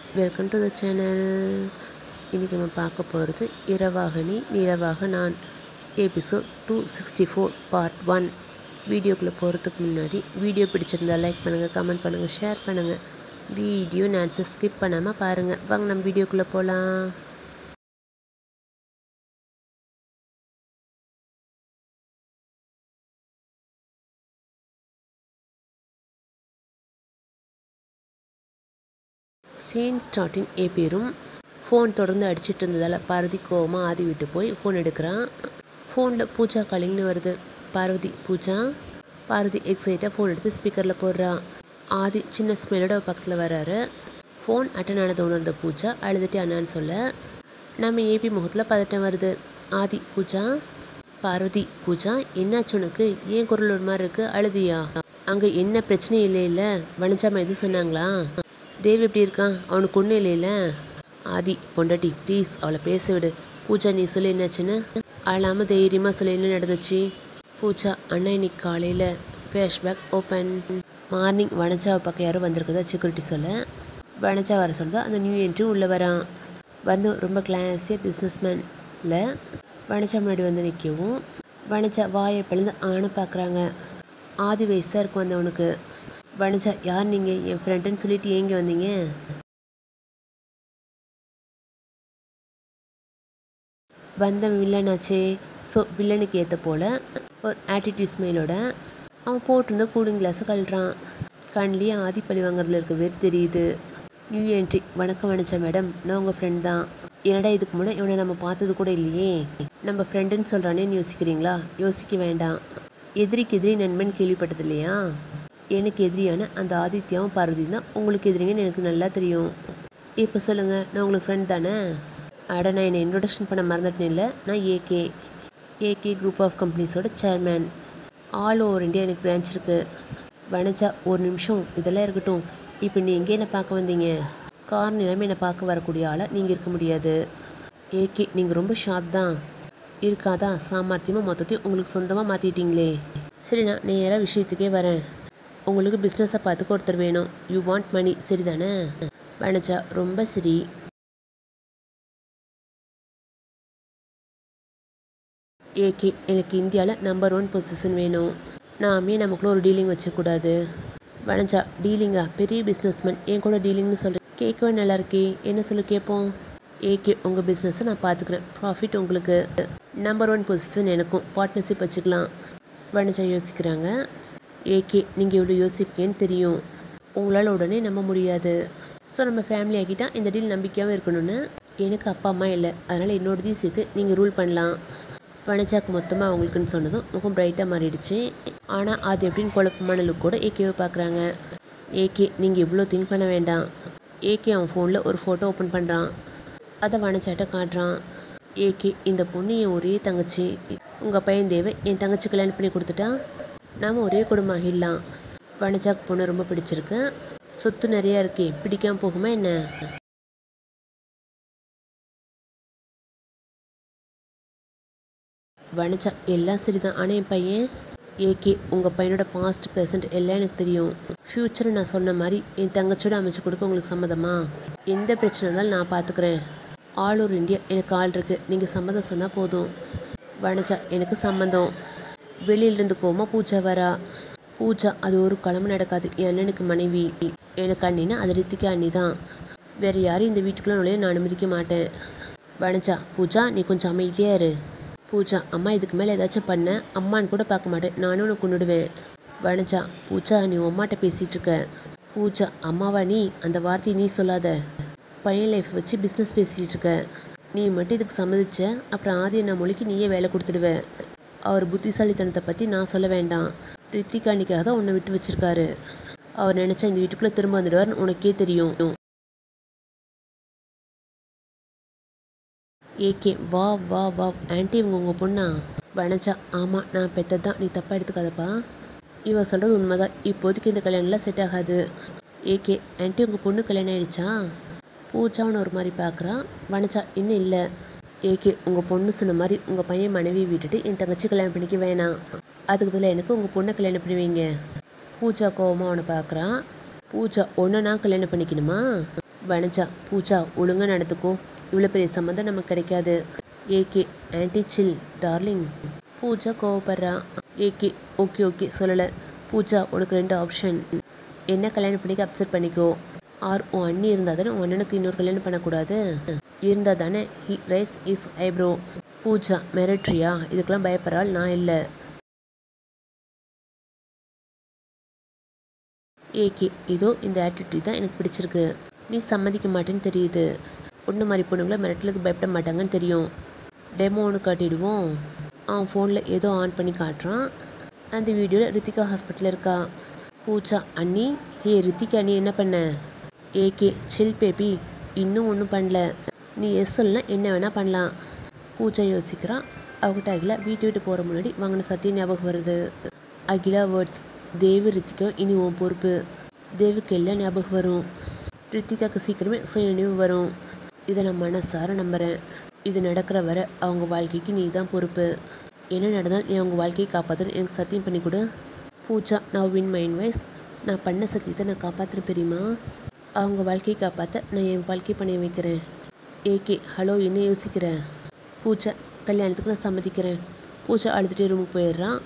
Welcome to the channel இன்றைக்கி நம்ம பார்க்க போகிறது இரவாகனி நிலவாக நான் episode two sixty four part one வீடியோக்குள்ளே போகிறதுக்கு முன்னாடி வீடியோ பிடிச்சிருந்தா லைக் பண்ணுங்கள் கமெண்ட் பண்ணுங்கள் ஷேர் பண்ணுங்கள் வீடியோ நான் ஸ்கிப் பண்ணாமல் பாருங்கள் வாங்க நம்ம வீடியோக்குள்ளே போகலாம் சீன் ஸ்டார்டிங் ஏபியரும் ஃபோன் தொடர்ந்து அடிச்சிட்டு இருந்ததால் பார்வதி கோவமாக ஆதி விட்டு போய் ஃபோன் எடுக்கிறான் ஃபோனில் பூஜா காலிங்னு வருது பார்வதி பூஜா பார்வதி எக்ஸைட்டாக ஃபோன் எடுத்து ஸ்பீக்கரில் போடுறா ஆதி சின்ன ஸ்மெல்லோட பக்கத்தில் வராரு ஃபோன் அட்டன் ஆனதை உணர்ந்த பூஜா அழுதுட்டு அண்ணான்னு சொல்ல நம்ம ஏபி முகத்தில் பதட்டம் வருது ஆதி பூஜா பார்வதி பூஜா என்னாச்சு உனக்கு ஏன் குரல் ஒரு மாதிரி இருக்கு அழுதியா அங்கே என்ன பிரச்சனை இல்லை இல்லை வனிஜாமா எதுவும் சொன்னாங்களா தேவ் எப்படி இருக்கான் அவனுக்கு ஒன்றும் இல்லைல்ல ஆதி பொண்டாட்டி ப்ளீஸ் அவளை பேச விடு பூஜா நீ சொல்லி என்னாச்சுன்னு அழாமல் தைரியமாக சொல்லி என்ன நடந்துச்சு பூஜா அண்ணா இன்னைக்கு காலையில் ஃபேஷ்பேக் ஓப்பன் மார்னிங் வனஜாவை பக்கம் யாரோ வந்திருக்கதா செக்யூரிட்டி சொல்ல வனஜா வர சொல்லுதா அந்த நியூ என்ட்ரி உள்ளே வரான் வந்து ரொம்ப கிளாஸியாக பிஸ்னஸ்மேனில் வனஜா முன்னாடி வந்து நிற்கவும் வனஜா வாயை பிளந்து ஆணை பார்க்குறாங்க ஆதி வயசாக இருக்கும் வந்தவனுக்கு வனஜா யார் நீங்கள் என் ஃப்ரெண்டுன்னு சொல்லிட்டு ஏங்க வந்தீங்க வந்த வில்லனாச்சே ஸோ வில்லனுக்கு ஏற்ற போல் ஒரு ஆட்டிடியூட் ஸ்மெயிலோட அவன் போட்டிருந்த கூலிங் கிளாஸை கழுறான் கண்லேயே ஆதி பழி வாங்குறதுல இருக்க வெறி தெரியுது நியூ என்ட்ரி வணக்கம் வனிச்சா மேடம் நான் உங்கள் ஃப்ரெண்ட் தான் என்னடா இதுக்கு முன்னே இவனை நம்ம பார்த்தது கூட இல்லையே நம்ம ஃப்ரெண்டுன்னு சொல்கிறானேன்னு யோசிக்கிறீங்களா யோசிக்க வேண்டாம் எதிரிக்கு எதிரி நண்பன் கேள்விப்பட்டது இல்லையா எனக்கு எதிரியான அந்த ஆதித்யாவும் பார்வதி தான் உங்களுக்கு எதிரிங்கன்னு எனக்கு நல்லா தெரியும் இப்போ சொல்லுங்கள் நான் உங்களுக்கு ஃப்ரெண்ட் தானே அட நான் என்னை இன்ட்ரொடக்ஷன் பண்ண மறந்துட்டேன் இல்லை நான் ஏகே ஏகே குரூப் ஆஃப் கம்பெனிஸோட சேர்மேன் ஆல் ஓவர் இந்தியா எனக்கு பிரான்ச் இருக்குது வனஜா ஒரு நிமிஷம் இதெல்லாம் இருக்கட்டும் இப்போ நீ எங்கே என்னை பார்க்க வந்தீங்க கார் நிலைமை என்னை பார்க்க வரக்கூடிய ஆளாக நீங்கள் இருக்க முடியாது ஏகே நீங்கள் ரொம்ப ஷார்ப் தான் இருக்காதா சாமர்த்தியமாக மொத்தத்தையும் உங்களுக்கு சொந்தமாக மாற்றிட்டீங்களே சரி நான் நேராக விஷயத்துக்கே வரேன் உங்களுக்கு பிஸ்னஸை பார்த்துக்க ஒருத்தர் வேணும் யூ வாண்ட் மணி சரிதானே வனஜா ரொம்ப சரி ஏகே எனக்கு இந்தியாவில் நம்பர் ஒன் பொசிஷன் வேணும் நாமே நமக்குள்ள ஒரு டீலிங் வச்சக்கூடாது வனஜா டீலிங்கா பெரிய பிஸ்னஸ்மேன் என் கூட டீலிங்னு சொல்கிறேன் கேட்கவே நல்லா இருக்கே என்ன சொல்லி கேட்போம் ஏகே உங்கள் பிஸ்னஸை நான் பார்த்துக்கிறேன் ப்ராஃபிட் உங்களுக்கு நம்பர் ஒன் பொசிஷன் எனக்கும் பார்ட்னர்ஷிப் வச்சுக்கலாம் வனஜா யோசிக்கிறாங்க ஏகே நீங்கள் இவ்வளோ யோசிப்பீங்கன்னு தெரியும் உங்களால் உடனே நம்ப முடியாது ஸோ நம்ம ஃபேமிலி ஆக்கிட்டா இந்த டீல் நம்பிக்கையாகவும் இருக்கணும்னு எனக்கு அப்பா அம்மா இல்லை அதனால் என்னோடதையும் சேர்த்து நீங்கள் ரூல் பண்ணலாம் வனஜாக்கு மொத்தமாக அவங்களுக்குன்னு சொன்னதும் முகம் பிரைட்டாக மாறிடுச்சு ஆனால் அது எப்படின்னு குழப்பமான லுக் கூட ஏகேவை பார்க்குறாங்க ஏகே நீங்கள் இவ்வளோ திங்க் பண்ண வேண்டாம் ஏகே அவன் ஃபோனில் ஒரு ஃபோட்டோ ஓப்பன் பண்ணுறான் அதை வனச்சாட்ட காட்டுறான் ஏகே இந்த பொண்ணு என் ஒரே தங்கச்சி உங்கள் பையன் தேவை என் தங்கச்சி கல்யாணம் பண்ணி கொடுத்துட்டா நாம் ஒரே குடும்பம் ஆகிடலாம் வனஜாக்கு பொண்ணு ரொம்ப பிடிச்சிருக்கு சொத்து நிறையா இருக்கே பிடிக்காம போகுமா என்ன வனஜா எல்லாம் சரிதான் ஆனால் என் பையன் ஏகே உங்கள் பையனோட பாஸ்ட் ப்ரெசன்ட் எல்லாம் எனக்கு தெரியும் ஃப்யூச்சரை நான் சொன்ன மாதிரி என் தங்கச்சியோட அமைச்சு கொடுக்க உங்களுக்கு சம்மதமா எந்த பிரச்சனை இருந்தாலும் நான் பார்த்துக்கிறேன் ஆல் ஓவர் இந்தியா எனக்கு ஆள் இருக்குது நீங்கள் சம்மதம் சொன்னால் போதும் வனஜா எனக்கு சம்மந்தம் வெளியிலிருந்து கோமா பூஜா வரா பூஜா அது ஒரு கிழமை நடக்காது என் அண்ணனுக்கு மனைவி எனக்கு அண்ணினா அது ரித்திக்கு அண்ணி தான் வேறு யாரும் இந்த வீட்டுக்குள்ளே நுழைய நான் அனுமதிக்க மாட்டேன் வனஜா பூஜா நீ கொஞ்சம் அமைதியாக இரு பூஜா அம்மா இதுக்கு மேலே ஏதாச்சும் பண்ண அம்மான்னு கூட பார்க்க மாட்டேன் நானும் உனக்கு கொண்டுடுவேன் வனஜா பூஜா நீ உன் அம்மாட்ட பேசிகிட்டு இருக்க பூஜா அம்மாவா நீ அந்த வார்த்தையை நீ சொல்லாத பையன் லைஃப் வச்சு பிஸ்னஸ் பேசிகிட்டு இருக்க நீ மட்டும் இதுக்கு சம்மதிச்ச அப்புறம் ஆதி நான் மொழிக்கு நீயே வேலை கொடுத்துடுவ அவர் புத்திசாலித்தனத்தை பற்றி நான் சொல்ல வேண்டாம் ரித்திகாணிக்காக தான் உன்னை விட்டு வச்சிருக்காரு அவர் நினச்சா இந்த வீட்டுக்குள்ளே திரும்ப வந்துடுவார்னு உனக்கே தெரியும் ஏகே வா வா வா ஆன்ட்டி இவங்க உங்கள் பொண்ணா வனஜா ஆமாம் நான் பெத்தது தான் நீ தப்பாக எடுத்துக்காதப்பா இவன் சொல்கிறது உண்மைதான் இப்போதைக்கு இந்த கல்யாணம்லாம் செட் ஆகாது ஏகே ஆன்ட்டி உங்கள் பொண்ணு கல்யாணம் ஆயிடுச்சா பூஜான்னு ஒரு மாதிரி பார்க்குறான் வனஜா இன்னும் இல்லை ஏகே உங்கள் பொண்ணு சொன்ன மாதிரி உங்கள் பையன் மனைவியை விட்டுட்டு என் தங்கச்சி கல்யாணம் பண்ணிக்க வேணாம் அதுக்கு பதிலாக எனக்கு உங்கள் பொண்ணை கல்யாணம் பண்ணுவீங்க பூஜா கோவமாக அவனை பார்க்குறான் பூஜா ஒன்று நான் கல்யாணம் பண்ணிக்கணுமா வனஜா பூஜா ஒழுங்காக நடந்துக்கோ இவ்வளோ பெரிய சம்மந்தம் நமக்கு கிடைக்காது AK aunty chill darling Pooja கோவப்படுறா ஏகே ஓகே ஓகே சொல்லலை பூஜா உனக்கு ரெண்டு ஆப்ஷன் என்ன கல்யாணம் பண்ணிக்க அப்செட் பண்ணிக்கோ ஆர் உன் அண்ணி இருந்தால் தானே உன் அண்ணனுக்கு இன்னொரு கல்யாணம் பண்ணக்கூடாது இருந்தால் தானே he raises eyebrow Pooja மிரட்ரியா இதுக்கெல்லாம் பயப்படுறாள் நான் இல்லை ஏகே இதோ இந்த ஆட்டிடியூட் தான் எனக்கு பிடிச்சிருக்கு நீ சம்மதிக்க மாட்டேன்னு தெரியுது பொண்ணு மாதிரி பொண்ணுங்களை மிரட்டலுக்கு பயப்பட மாட்டாங்கன்னு தெரியும் டெமோ ஒன்று காட்டிடுவோம் அவன் ஃபோனில் ஏதோ ஆன் பண்ணி காட்டுறான் அந்த வீடியோவில் ரித்திகா ஹாஸ்பிட்டலில் இருக்கா பூஜா அண்ணி ஹே ரித்திகா நீ என்ன பண்ண ஏகே சில் பேபி இன்னும் ஒன்றும் பண்ணல நீ எஸ் சொல்லலாம் என்ன வேணால் பண்ணலாம் பூஜா யோசிக்கிறான் அவகிட்ட அகிலா வீட்டு விட்டு போகிற முன்னாடி வாங்கின சத்தியம் ஞாபகம் வருது அகிலா வேர்ட்ஸ் தேவி ரித்திகா இனி உன் பொறுப்பு தேவுக்கு எல்லாம் ஞாபகம் வரும் ரித்திகாக்கு சீக்கிரமே சுய நினைவு வரும் இதை நான் மனசார நம்புகிறேன் இது நடக்கிற வரை அவங்க வாழ்க்கைக்கு நீ தான் பொறுப்பு என்ன நடந்தால் நீ அவங்க வாழ்க்கையை காப்பாற்றணும் எனக்கு சத்தியம் பண்ணி கொடு பூஜா நான் வின் மைண்ட் வைஸ் நான் பண்ண சத்தியத்தை நான் காப்பாற்றுறேன் பெரியமா அவங்க வாழ்க்கையை காப்பாற்ற நான் என் வாழ்க்கையை பண்ணி வைக்கிறேன் ஏகே ஹலோ என்ன யோசிக்கிறேன் பூஜா கல்யாணத்துக்கு நான் சம்மதிக்கிறேன் பூஜா அழுதுகிட்டே ரூமுக்கு போயிடுறான்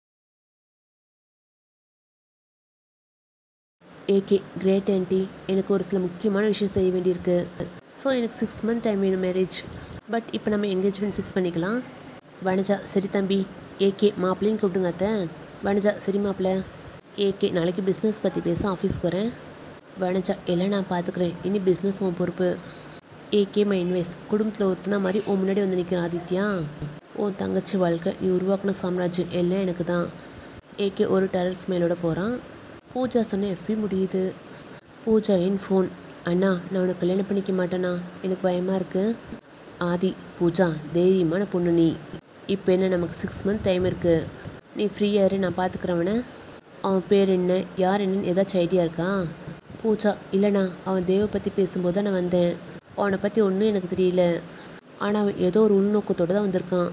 ஏகே கிரேட் ஆண்டி எனக்கு ஒரு சில முக்கியமான விஷயம் செய்ய வேண்டியிருக்கு ஸோ எனக்கு சிக்ஸ் மந்த் டைம் வேணும் மேரேஜ் பட் இப்போ நம்ம என்கேஜ்மெண்ட் ஃபிக்ஸ் பண்ணிக்கலாம் வனஜா சரி தம்பி ஏகே மாப்பிள்ளைன்னு கூப்பிடுங்க அத்தை வனஜா சரி மாப்பிள்ள ஏகே நாளைக்கு பிஸ்னஸ் பற்றி பேச ஆஃபீஸ்க்கு வரேன் வனஜா எல்லாம் நான் பார்த்துக்கிறேன் இனி பிஸ்னஸ் உன் பொறுப்பு ஏகே மை இன்வெஸ்ட் குடும்பத்தில் ஒத்துனா மாதிரி உன் முன்னாடி வந்து நிற்கிறான் ஆதித்யா உன் தங்கச்சி வாழ்க்கை நீ உருவாக்குன சாம்ராஜ்யம் எல்லாம் எனக்கு தான் ஏகே ஒரு டெரஸ் மேலோட போகிறான் பூஜா சொன்ன எஃபி முடியுது பூஜாவின் ஃபோன் அண்ணா நான் உனக்கு கல்யாணம் பண்ணிக்க மாட்டேண்ணா எனக்கு பயமாக இருக்கு ஆதி பூஜா தைரியமான பொண்ணு நீ இப்போ என்ன நமக்கு சிக்ஸ் மந்த் டைம் இருக்குது நீ ஃப்ரீயாக இரு நான் பார்த்துக்கிறவன அவன் பேர் என்ன யார் என்னன்னு ஏதாச்சும் ஐடியா இருக்கா பூஜா இல்லைண்ணா அவன் தேவை பற்றி பேசும்போது தான் நான் வந்தேன் அவனை பற்றி ஒன்றும் எனக்கு தெரியல ஆனால் அவன் ஏதோ ஒரு உள்நோக்கத்தோடு தான் வந்திருக்கான்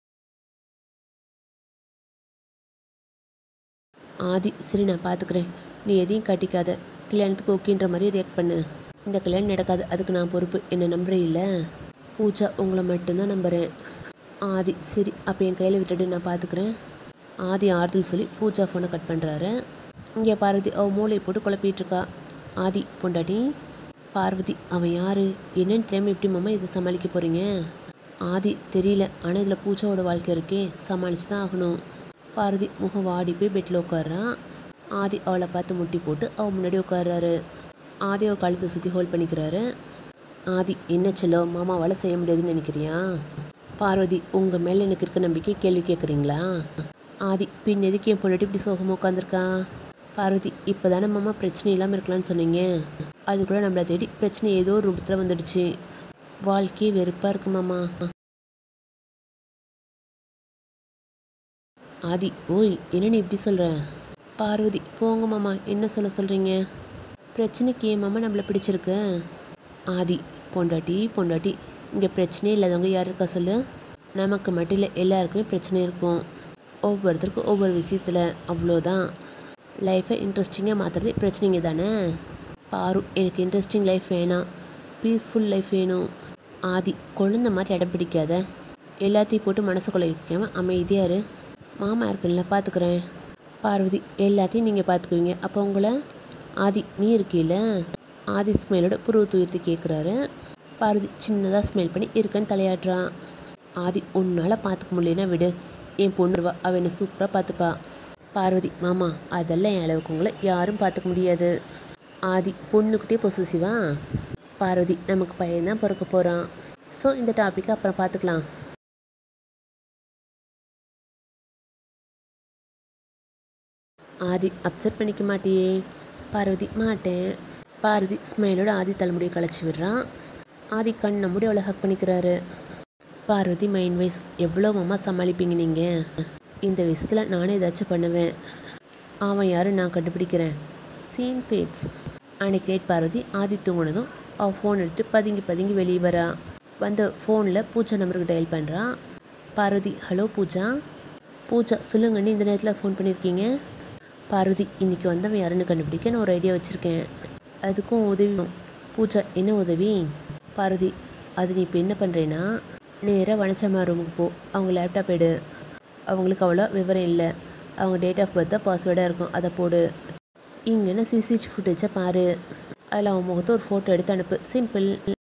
ஆதி சரி நான் பார்த்துக்கிறேன் நீ எதையும் காட்டிக்காத கல்யாணத்துக்கு ஓகேன்ற மாதிரி ரியாக்ட் பண்ணு இந்த கல்யாணம் நடக்காது அதுக்கு நான் பொறுப்பு என்ன நம்புறீல்ல பூஜா உங்களை மட்டும்தான் நம்புகிறேன் ஆதி சரி அப்போ என் கையில் விட்டுட்டு நான் பார்த்துக்கிறேன் ஆதி ஆறுதல் சொல்லி பூஜா ஃபோனை கட் பண்ணுறாரு இங்கே பார்வதி அவள் மூளையை போட்டு குழப்பிட்டு இருக்கா ஆதி பொண்டாட்டி பார்வதி அவன் யார் என்னன்னு தெரியாமல் எப்படி மாமா இதை சமாளிக்க போகிறீங்க ஆதி தெரியல ஆனால் இதில் பூஜாவோட வாழ்க்கை இருக்கே சமாளித்து தான் ஆகணும் பார்வதி முகம் வாடி போய் பெட்டில் உட்கார்றான் ஆதி அவளை பார்த்து முட்டி போட்டு அவன் முன்னாடி உட்கார்றாரு ஆதி அவள் கழுத்தை சுற்றி ஹோல்ட் பண்ணிக்கிறாரு ஆதி என்ன செல்லோ மாமாவால் செய்ய முடியாதுன்னு நினைக்கிறியா பார்வதி உங்கள் மேலே எனக்கு இருக்க நம்பிக்கை கேள்வி கேட்குறீங்களா ஆதி பின் எதுக்கு என் பொண்ணாட்டி இப்படி சோகமாக உட்காந்துருக்கா பார்வதி இப்போ தானே மாமா பிரச்சனை இல்லாமல் இருக்கலாம்னு சொன்னீங்க அதுக்குள்ளே நம்மளை தேடி பிரச்சனை ஏதோ ஒரு ரூபத்தில் வந்துடுச்சு வாழ்க்கையே வெறுப்பாக இருக்கு மாமா ஆதி ஓய் என்ன நீ இப்படி சொல்கிற பார்வதி போங்க மாமா என்ன சொல்ல சொல்கிறீங்க பிரச்சனைக்கு ஏன் மாமா நம்மளை பிடிச்சிருக்கு ஆதி பொண்டாட்டி பொண்டாட்டி இங்கே பிரச்சனையே இல்லாதவங்க யார் இருக்கா சொல்லு நமக்கு மட்டும் இல்லை எல்லாருக்குமே பிரச்சனை இருக்கும் ஒவ்வொருத்தருக்கும் ஒவ்வொரு விஷயத்தில் அவ்வளோதான் லைஃப்பை இன்ட்ரெஸ்டிங்காக மாற்றுறது பிரச்சனைங்க தானே பாரு எனக்கு இன்ட்ரெஸ்டிங் லைஃப் வேணாம் பீஸ்ஃபுல் லைஃப் வேணும் ஆதி குழந்த மாதிரி இடம் பிடிக்காத எல்லாத்தையும் போட்டு மனசுக்குள்ளே வைக்காம அமைதியாக இரு மாமா இருக்குல்ல பார்த்துக்கிறேன் பார்வதி எல்லாத்தையும் நீங்கள் பார்த்துக்குவீங்க அப்போ உங்களை ஆதி நீ இருக்கீல்ல ஆதி ஸ்மெயிலோட புருவ துயர்த்தி கேட்குறாரு பார்வதி சின்னதாக ஸ்மெல் பண்ணி இருக்கன்னு தலையாடுறான் ஆதி உன்னால் பார்த்துக்க முடியலனா விடு என் பொண்ணு வருவா அவள் என்னை சூப்பராக பார்த்துப்பா பார்வதி மாமா அதெல்லாம் என் அளவுக்கு உங்களை யாரும் பார்த்துக்க முடியாது ஆதி பொண்ணுக்கிட்டே பொசிசிவா பார்வதி நமக்கு பையன் தான் பிறக்க போகிறான் ஸோ இந்த டாப்பிக்கை அப்புறம் பார்த்துக்கலாம் ஆதி அப்செட் பண்ணிக்க மாட்டியே பார்வதி மாட்டேன் பார்வதி ஸ்மைலோட ஆதி தலைமுடியை களைச்சி விடுறான் ஆதி கண்ணை மூடி அவளை ஹக் பண்ணிக்கிறாரு பார்வதி மைண்ட் வைஸ் எவ்வளோ மாமா சமாளிப்பீங்க நீங்கள் இந்த விஷயத்தில் நானே ஏதாச்சும் பண்ணுவேன் அவன் யாரு நான் கண்டுபிடிக்கிறேன் சீன் பேட்ஸ் அன்னைக்கு நைட் பார்வதி ஆதி தூங்கினதும் அவள் ஃபோன் எடுத்து பதுங்கி பதுங்கி வெளியே வரா வந்து ஃபோனில் பூஜா நம்பருக்கு டயல் பண்ணுறான் பார்வதி ஹலோ பூஜா பூஜா சொல்லுங்கண்ணி இந்த நேரத்தில் ஃபோன் பண்ணியிருக்கீங்க பார்வதி இன்னைக்கு வந்தவன் யாருன்னு கண்டுபிடிக்க நான் ஒரு ஐடியா வச்சுருக்கேன் அதுக்கும் உதவி வேணும். பூஜா என்ன உதவி பார்வதி அது நீ இப்போ என்ன பண்ணுறேன்னா நேராக வனச்சம்மா ரூமுக்கு போ அவங்க லேப்டாப் எடு அவங்களுக்கு அவ்வளோ விவரம் இல்லை அவங்க டேட் ஆஃப் பர்த் தான் பாஸ்வேர்டாக இருக்கும் அதை போடு இங்கேனா சிசிடிவி ஃபுட்டேஜை பாரு அதில் அவன் முகத்தை ஒரு ஃபோட்டோ எடுத்து அனுப்பு சிம்பிள்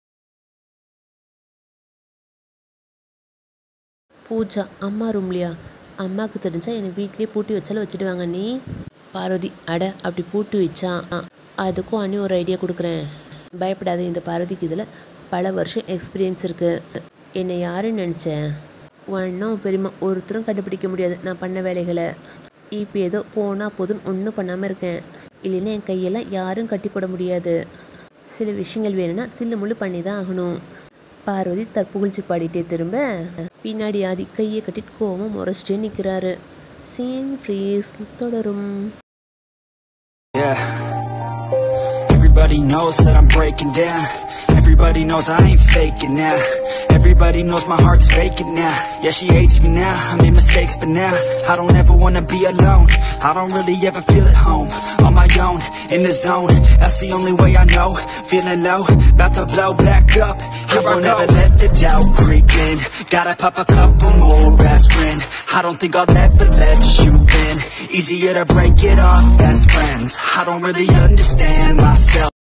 பூஜா அம்மா ரூம்லையா அம்மாவுக்கு தெரிஞ்சா என்னை வீட்லேயே பூட்டி வச்சாலும் வச்சுடுவாங்க நீ பார்வதி அட அப்படி பூட்டி வச்சா ஆ, அதுக்கும் அண்ணி ஒரு ஐடியா கொடுக்குறேன் பயப்படாத இந்த பார்வதிக்கு இதில் பல வருஷம் எக்ஸ்பீரியன்ஸ் இருக்குது என்னை யாருன்னு நினச்சேன் ஒன்றும் பெரியம்மா ஒருத்தரும் கண்டுபிடிக்க முடியாது நான் பண்ண வேலைகளை இப்போ ஏதோ போனால் போதும் ஒன்றும் பண்ணாமல் இருக்கேன் இல்லைன்னா என் கையெல்லாம் யாரும் கட்டி போட முடியாது சில விஷயங்கள் வேணும்னா தில்லு முள்ளு பண்ணி தான் ஆகணும் பார்வதி தற்புகழ்ச்சி பாடிட்டே திரும்ப பின்னாடி ஆதி கையை கட்டிட்டு கோவம் முறைச்சிட்டே நிற்கிறாரு சீன் ஃப்ரீஸ் தொடரும் Yeah. Everybody knows that I'm breaking down. Everybody knows I ain't faking now. Everybody knows my heart's faking now. Yeah, she hates me now. I made mistakes, but now I don't ever wanna be alone. I don't really ever feel at home. On my own, in the zone. That's the only way I know. Feeling low, about to blow back up. I won't ever let the doubt creep in. Gotta pop a couple more aspirin. I don't think I'll ever let you in. Easier to break it off best friends. I don't really understand myself.